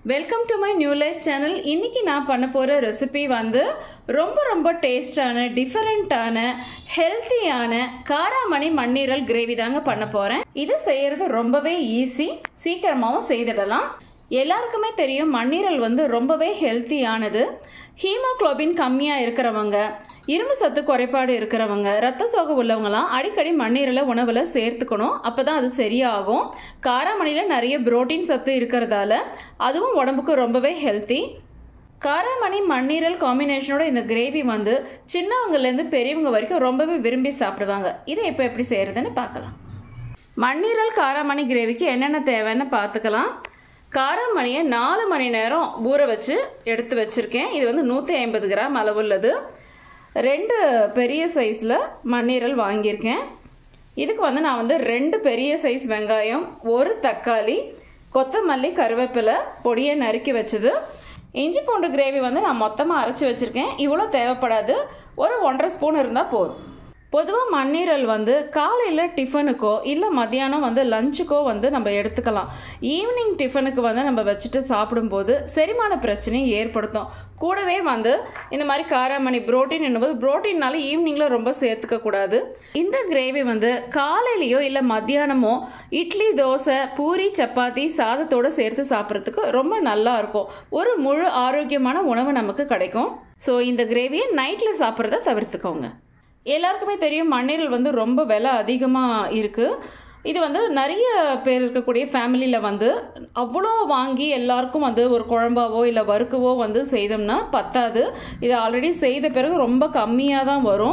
welcome to my new life channel இன்னைக்கு நான் பண்ண போகிற ரெசிபி வந்து ரொம்ப ரொம்ப டேஸ்டான டிஃபரெண்ட்டான ஹெல்த்தியான காராமணி மண்ணீரல் கிரேவி தாங்க பண்ண போகிறேன் இது செய்யறது ரொம்பவே ஈஸி சீக்கிரமாகவும் செய்திடலாம் எல்லாருக்குமே தெரியும் மண்ணீரல் வந்து ரொம்பவே ஹெல்த்தியானது ஹீமோக்ளோபின் கம்மியாக இருக்கிறவங்க இரும்பு சத்து குறைபாடு இருக்கிறவங்க ரத்த சோகை உள்ளவங்கலாம் அடிக்கடி மண்ணீரலை உணவில் சேர்த்துக்கணும் அப்போ தான் அது சரியாகும் காராமணியில் நிறைய புரோட்டீன் சத்து இருக்கிறதால அதுவும் உடம்புக்கு ரொம்பவே ஹெல்த்தி காராமணி மண்ணீரல் காம்பினேஷனோட இந்த கிரேவி வந்து சின்னவங்கலேருந்து பெரியவங்க வரைக்கும் ரொம்பவே விரும்பி சாப்பிடுவாங்க இதை இப்போ எப்படி செய்கிறதுன்னு பார்க்கலாம் மண்ணீரல் காராமணி கிரேவிக்கு என்னென்ன தேவைன்னு பார்த்துக்கலாம் காராமணியை நாலு மணி நேரம் ஊற வச்சு எடுத்து வச்சுருக்கேன் இது வந்து நூற்றி ஐம்பது கிராம் அளவுள்ளது ரெண்டு பெரிய சைஸில் மண்ணீரல் வாங்கியிருக்கேன் இதுக்கு வந்து நான் வந்து ரெண்டு பெரிய சைஸ் வெங்காயம் ஒரு தக்காளி கொத்தமல்லி கருவேப்பிலை பொடியை நறுக்கி வச்சது இஞ்சி பூண்டு கிரேவி வந்து நான் மொத்தமாக அரைச்சி வச்சுருக்கேன் இவ்வளோ தேவைப்படாது ஒரு ஒன்றரை ஸ்பூன் இருந்தால் போதும் பொதுவாக மண்ணீரல் வந்து காலையில் டிஃபனுக்கோ இல்லை மத்தியானம் வந்து லஞ்சுக்கோ வந்து நம்ம எடுத்துக்கலாம் ஈவினிங் டிஃபனுக்கு வந்து நம்ம வச்சுட்டு சாப்பிடும்போது செரிமான பிரச்சனையும் ஏற்படுத்தும் கூடவே வந்து இந்த மாதிரி காராமணி புரோட்டீன் என்னும்போது புரோட்டீன்னால ஈவினிங்கில் ரொம்ப சேர்த்துக்க கூடாது இந்த கிரேவி வந்து காலையிலையோ இல்லை மத்தியானமோ இட்லி தோசை பூரி சப்பாத்தி சாதத்தோடு சேர்த்து சாப்பிட்றதுக்கு ரொம்ப நல்லா இருக்கும் ஒரு முழு ஆரோக்கியமான உணவு நமக்கு கிடைக்கும் ஸோ இந்த கிரேவியை நைட்டில் சாப்பிட்றத தவிர்த்துக்கோங்க எல்லாருக்குமே தெரியும் மண்ணீரல் வந்து ரொம்ப விலை அதிகமாக இருக்குது இது வந்து நிறைய பேர் இருக்கக்கூடிய ஃபேமிலியில் வந்து அவ்வளோ வாங்கி எல்லாருக்கும் வந்து ஒரு குழம்பாவோ இல்லை வறுக்கவோ வந்து செய்தோம்னா பத்தாது இது ஆல்ரெடி செய்த பிறகு ரொம்ப கம்மியாக தான் வரும்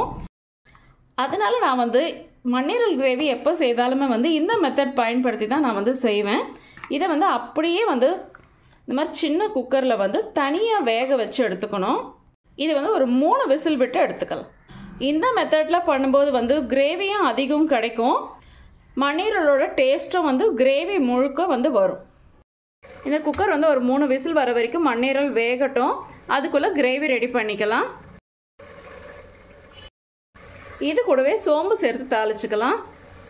அதனால நான் வந்து மண்ணீரல் கிரேவி எப்போ செய்தாலுமே வந்து இந்த மெத்தட் பயன்படுத்தி தான் நான் வந்து செய்வேன் இதை வந்து அப்படியே வந்து இந்த மாதிரி சின்ன குக்கரில் வந்து தனியாக வேக வச்சு எடுத்துக்கணும் இது வந்து ஒரு மூணு விசில் விட்டு எடுத்துக்கலாம் இந்த மெத்தடில் பண்ணும்போது வந்து கிரேவியும் அதிகம் கிடைக்கும் மண்ணீரலோட டேஸ்ட்டும் வந்து கிரேவி முழுக்க வந்து வரும் இந்த குக்கர் வந்து ஒரு மூணு விசில் வர வரைக்கும் மண்ணீரல் வேகட்டும் அதுக்குள்ளே கிரேவி ரெடி பண்ணிக்கலாம் இது கூடவே சோம்பு சேர்த்து தாளிச்சுக்கலாம்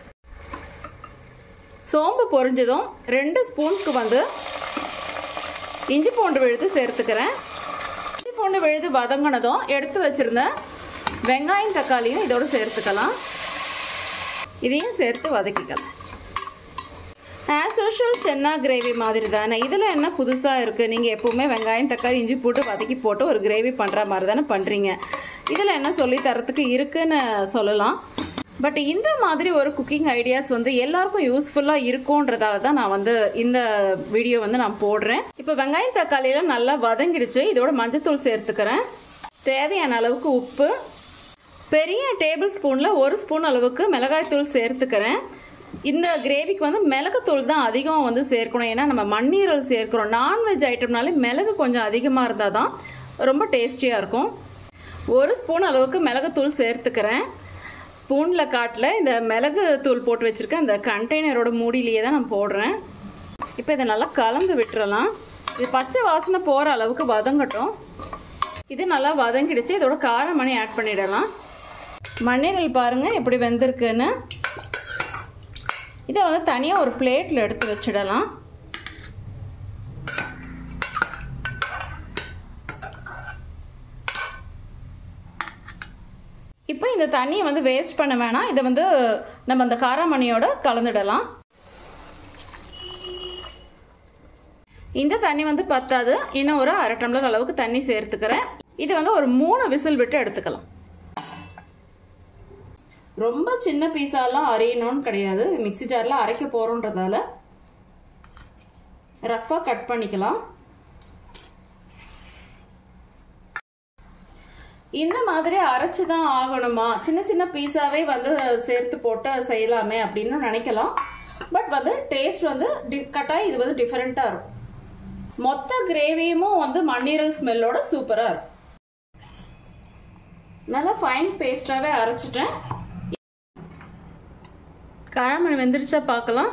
சோம்பு பொரிஞ்சதும் ரெண்டு ஸ்பூனுக்கு வந்து இஞ்சி பூண்டு விழுது சேர்த்துக்கிறேன் இஞ்சி பூண்டு விழுது வதங்கினதும் எடுத்து வச்சுருந்தேன் வெங்காயம் தக்காளியும் இதோடு சேர்த்துக்கலாம் இதையும் சேர்த்து வதக்கிக்கலாம் ஆஸ் யூஷுவல் சென்னா கிரேவி மாதிரி தானே இதில் என்ன புதுசாக இருக்குது நீங்கள் எப்போவுமே வெங்காயம் தக்காளி இஞ்சி போட்டு வதக்கி போட்டு ஒரு கிரேவி பண்ணுற மாதிரி தானே பண்ணுறீங்க இதில் என்ன சொல்லி தரத்துக்கு இருக்குன்னு சொல்லலாம் பட் இந்த மாதிரி ஒரு குக்கிங் ஐடியாஸ் வந்து எல்லாருக்கும் யூஸ்ஃபுல்லாக இருக்கும்ன்றதால தான் நான் வந்து இந்த வீடியோ வந்து நான் போடுறேன் இப்போ வெங்காயம் தக்காளியெல்லாம் நல்லா வதங்கிடுச்சு இதோட மஞ்சத்தூள் சேர்த்துக்கிறேன் தேவையான அளவுக்கு உப்பு பெரிய டேபிள் ஸ்பூனில் ஒரு ஸ்பூன் அளவுக்கு மிளகாய்த்தூள் சேர்த்துக்கிறேன் இந்த கிரேவிக்கு வந்து மிளகுத்தூள் தான் அதிகம் வந்து சேர்க்கணும் ஏன்னா நம்ம மண்ணீரல் சேர்க்கிறோம் நான்வெஜ் ஐட்டம்னாலே மிளகு கொஞ்சம் அதிகமாக இருந்தால் தான் ரொம்ப டேஸ்டியாக இருக்கும் ஒரு ஸ்பூன் அளவுக்கு மிளகுத்தூள் சேர்த்துக்கிறேன் ஸ்பூனில் காட்டில் இந்த மிளகு தூள் போட்டு வச்சுருக்கேன் இந்த கண்டெய்னரோட மூடியிலேயே தான் நான் போடுறேன் இப்போ இதை நல்லா கலந்து விட்டுறலாம் இது பச்சை வாசனை போகிற அளவுக்கு வதங்கட்டும் இது நல்லா வதங்கிடுச்சு இதோட காரமணி ஆட் பண்ணிடலாம் மண்ணீரல் பாருங்கள் எப்படி வெந்திருக்குன்னு இதை வந்து தனியாக ஒரு பிளேட்டில் எடுத்து வச்சிடலாம் இப்போ இந்த தண்ணியை வந்து வேஸ்ட் பண்ண வேணாம் இதை வந்து நம்ம அந்த காராமணியோட கலந்துடலாம் இந்த தண்ணி வந்து பத்தாது இன்னும் ஒரு அரை டம்ளர் அளவுக்கு தண்ணி சேர்த்துக்கிறேன் இது வந்து ஒரு மூணு விசில் விட்டு எடுத்துக்கலாம் ரொம்ப சின்ன பீஸாலாம் அரையணும்னு கிடையாது மிக்சி ஜாரில் அரைக்க போகிறோன்றதால ரஃப்பாக கட் பண்ணிக்கலாம் இந்த மாதிரி அரைச்சி தான் ஆகணுமா சின்ன சின்ன பீஸாவே வந்து சேர்த்து போட்டு செய்யலாமே அப்படின்னு நினைக்கலாம் பட் வந்து டேஸ்ட் வந்து கட்டாயம் இது வந்து டிஃப்ரெண்ட்டாக இருக்கும் மொத்த கிரேவியும் வந்து மண்ணீரல் ஸ்மெல்லோட சூப்பராக இருக்கும் நல்லா ஃபைன் பேஸ்டாகவே அரைச்சிட்டேன் காராமணி வெந்துருச்சா பார்க்கலாம்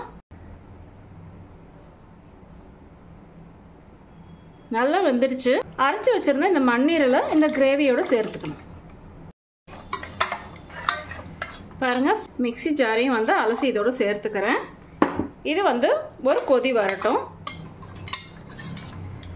நல்லா வெந்துருச்சு அரைச்சி வச்சிருந்த இந்த மண்ணீரலை இந்த கிரேவியோட சேர்த்துக்கணும் பாருங்க மிக்சி ஜாரையும் வந்து அலசி இதோட சேர்த்துக்கிறேன் இது வந்து ஒரு கொதி வரட்டும்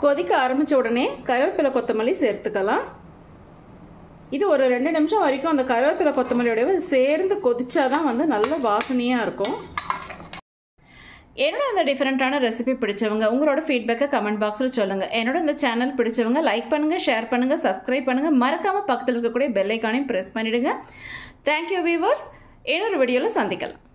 கொதிக்க ஆரம்பித்த உடனே கருவேப்பிலை கொத்தமல்லி சேர்த்துக்கலாம் இது ஒரு ரெண்டு நிமிஷம் வரைக்கும் அந்த கருவேப்பிலை கொத்தமல்லியோடய சேர்ந்து கொதிச்சாதான் வந்து நல்ல வாசனையாக இருக்கும் என்னோட இந்த டிஃப்ரெண்ட்டான ரெசிபி பிடிச்சவங்க உங்களோட ஃபீட்பேக்கை கமெண்ட் பாக்ஸில் சொல்லுங்கள் என்னோட இந்த சேனல் பிடிச்சவங்க லைக் பண்ணுங்கள் ஷேர் பண்ணுங்கள் சப்ஸ்கிரைப் பண்ணுங்கள் மறக்காமல் பக்கத்தில் இருக்கக்கூடிய பெல் ஐக்கானையும் ப்ரெஸ் பண்ணிவிடுங்க தேங்க்யூ வீவர்ஸ் இன்னொரு வீடியோவில் சந்திக்கலாம்